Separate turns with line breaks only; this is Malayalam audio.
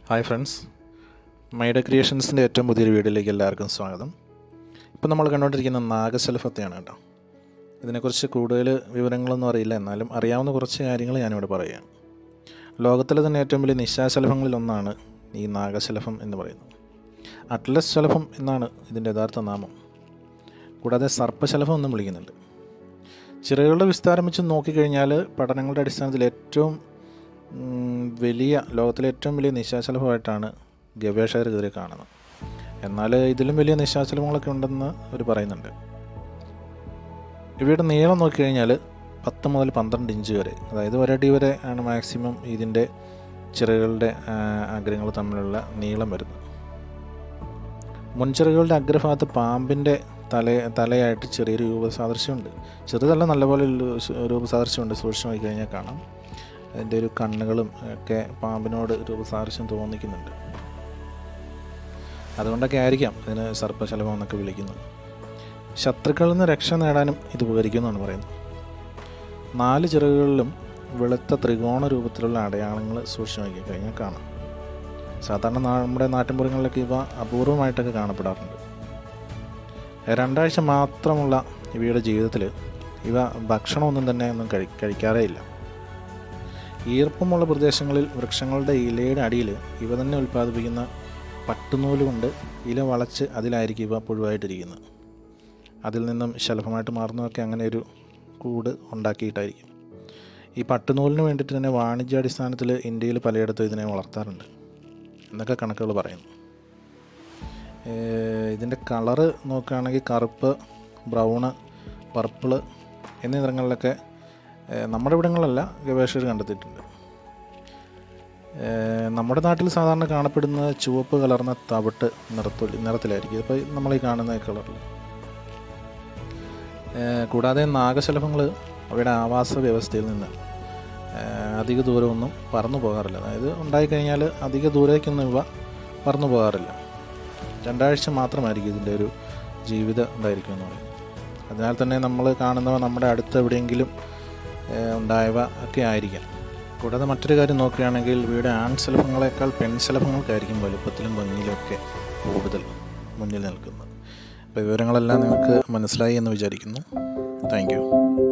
ഹായ് ഫ്രണ്ട്സ് മൈഡ ക്രിയേഷൻസിൻ്റെ ഏറ്റവും പുതിയൊരു വീഡിയോയിലേക്ക് എല്ലാവർക്കും സ്വാഗതം ഇപ്പം നമ്മൾ കണ്ടുകൊണ്ടിരിക്കുന്ന നാഗശലഭത്തെയാണ് കേട്ടോ ഇതിനെക്കുറിച്ച് കൂടുതൽ വിവരങ്ങളൊന്നും അറിയില്ല എന്നാലും അറിയാവുന്ന കുറച്ച് കാര്യങ്ങൾ ഞാനിവിടെ പറയാം ലോകത്തിലെ തന്നെ ഏറ്റവും വലിയ നിശാശലഭങ്ങളിൽ ഒന്നാണ് ഈ നാഗശലഭം എന്ന് പറയുന്നത് അറ്റ്ലസ് ശലഭം എന്നാണ് ഇതിൻ്റെ യഥാർത്ഥ നാമം കൂടാതെ സർപ്പശലഭം എന്നും വിളിക്കുന്നുണ്ട് ചിറകുകളുടെ വിസ്താരം വെച്ച് നോക്കിക്കഴിഞ്ഞാൽ പഠനങ്ങളുടെ അടിസ്ഥാനത്തിൽ ഏറ്റവും ഉം, വലിയ ലോകത്തിലെ ഏറ്റവും വലിയ നിശാശലഭമായിട്ടാണ് ഗവേഷകർ ഇതിൽ കാണുന്നത് എന്നാൽ ഇതിലും വലിയ നിശാശലഭങ്ങളൊക്കെ ഉണ്ടെന്ന് അവർ പറയുന്നുണ്ട് ഇവയുടെ നീളം നോക്കിക്കഴിഞ്ഞാൽ പത്ത് മുതൽ പന്ത്രണ്ട് ഇഞ്ച് വരെ അതായത് ഒരടി വരെ ആണ് മാക്സിമം ഇതിൻ്റെ ചിറകുകളുടെ അഗ്രങ്ങൾ തമ്മിലുള്ള നീളം വരുന്നത് മുൻചിറകുകളുടെ അഗ്രഭാഗത്ത് പാമ്പിൻ്റെ തല തലയായിട്ട് ചെറിയൊരു രൂപസാദൃശ്യമുണ്ട് ചെറുതല്ല നല്ലപോലെ ഒരു രൂപസാദൃശ്യമുണ്ട് സൂക്ഷ്മം നോക്കി കഴിഞ്ഞാൽ കാണാം അതിൻ്റെ ഒരു കണ്ണുകളും ഒക്കെ പാമ്പിനോട് രൂപസാദൃശ്യം തോന്നിക്കുന്നുണ്ട് അതുകൊണ്ടൊക്കെ ആയിരിക്കാം ഇതിന് സർപ്പശലഭം എന്നൊക്കെ വിളിക്കുന്നത് ശത്രുക്കളിൽ നിന്ന് രക്ഷ നേടാനും ഇത് ഉപകരിക്കുമെന്നാണ് പറയുന്നത് നാല് ചിറകുകളിലും വെളുത്ത ത്രികോണ രൂപത്തിലുള്ള അടയാളങ്ങൾ സൂക്ഷ്മമാക്കി കഴിഞ്ഞാൽ കാണാം സാധാരണ നാ- നമ്മുടെ നാട്ടിൻപുറങ്ങളിലൊക്കെ ഇവ അപൂർവമായിട്ടൊക്കെ കാണപ്പെടാറുണ്ട് രണ്ടാഴ്ച മാത്രമുള്ള ഇവയുടെ ജീവിതത്തിൽ ഇവ ഭക്ഷണമൊന്നും തന്നെ ഒന്നും കഴി കഴിക്കാറേ ഇല്ല ഈർപ്പമുള്ള പ്രദേശങ്ങളിൽ വൃക്ഷങ്ങളുടെ ഇലയുടെ അടിയിൽ ഇവ തന്നെ ഉൽപ്പാദിപ്പിക്കുന്ന പട്ടുനൂല് കൊണ്ട് ഇല വളച്ച് അതിലായിരിക്കും ഇവ പുഴുവായിട്ടിരിക്കുന്നത് അതിൽ നിന്നും ശലഭമായിട്ട് മാറുന്നതൊക്കെ അങ്ങനെ ഒരു കൂട് ഉണ്ടാക്കിയിട്ടായിരിക്കും ഈ പട്ടുനൂലിന് വേണ്ടിയിട്ട് തന്നെ വാണിജ്യാടിസ്ഥാനത്തിൽ ഇന്ത്യയിൽ പലയിടത്തും ഇതിനെ വളർത്താറുണ്ട് എന്നൊക്കെ കണക്കുകൾ പറയുന്നു ഏഹ് ഇതിൻ്റെ കളറ് നോക്കുകയാണെങ്കിൽ കറുപ്പ് ബ്രൗണ് പർപ്പിള് എന്നീ നിറങ്ങളിലൊക്കെ ഏഹ് നമ്മുടെ ഇവിടങ്ങളിലല്ല ഗവേഷകർ കണ്ടെത്തിയിട്ടുണ്ട് ഏഹ് നമ്മുടെ നാട്ടിൽ സാധാരണ കാണപ്പെടുന്ന ചുവപ്പ് കലർന്ന തവിട്ട് നിറത്തിൽ നിറത്തിലായിരിക്കും ഇപ്പോൾ നമ്മൾ ഈ കാണുന്ന ഈ കളറിൽ ഏഹ് കൂടാതെ നാഗശലഭങ്ങൾ അവയുടെ ആവാസ വ്യവസ്ഥയിൽ നിന്ന് ഏഹ് അധിക ദൂരമൊന്നും പറന്നു പോകാറില്ല അതായത് ഉണ്ടായിക്കഴിഞ്ഞാൽ അധിക ദൂരേക്കൊന്നും ഇവ പറന്നു പോകാറില്ല രണ്ടാഴ്ച മാത്രമായിരിക്കും ഇതിൻ്റെ ഒരു ജീവിതം ഉണ്ടായിരിക്കും എന്ന് പറയുന്നത് അതിനാൽ തന്നെ നമ്മൾ കാണുന്നവ നമ്മുടെ അടുത്ത് എവിടെയെങ്കിലും ഏഹ് ഉണ്ടായവ ഒക്കെ ആയിരിക്കാം കൂടാതെ മറ്റൊരു കാര്യം നോക്കുകയാണെങ്കിൽ ഇവയുടെ ആൺശലഭങ്ങളെക്കാൾ പെൺശലഭങ്ങൾക്കായിരിക്കും വലുപ്പത്തിലും ഭംഗിയിലും ഒക്കെ കൂടുതൽ മുന്നിൽ നിൽക്കുന്നത് അപ്പോൾ വിവരങ്ങളെല്ലാം നിങ്ങൾക്ക് മനസ്സിലായി എന്ന് വിചാരിക്കുന്നു താങ്ക് യു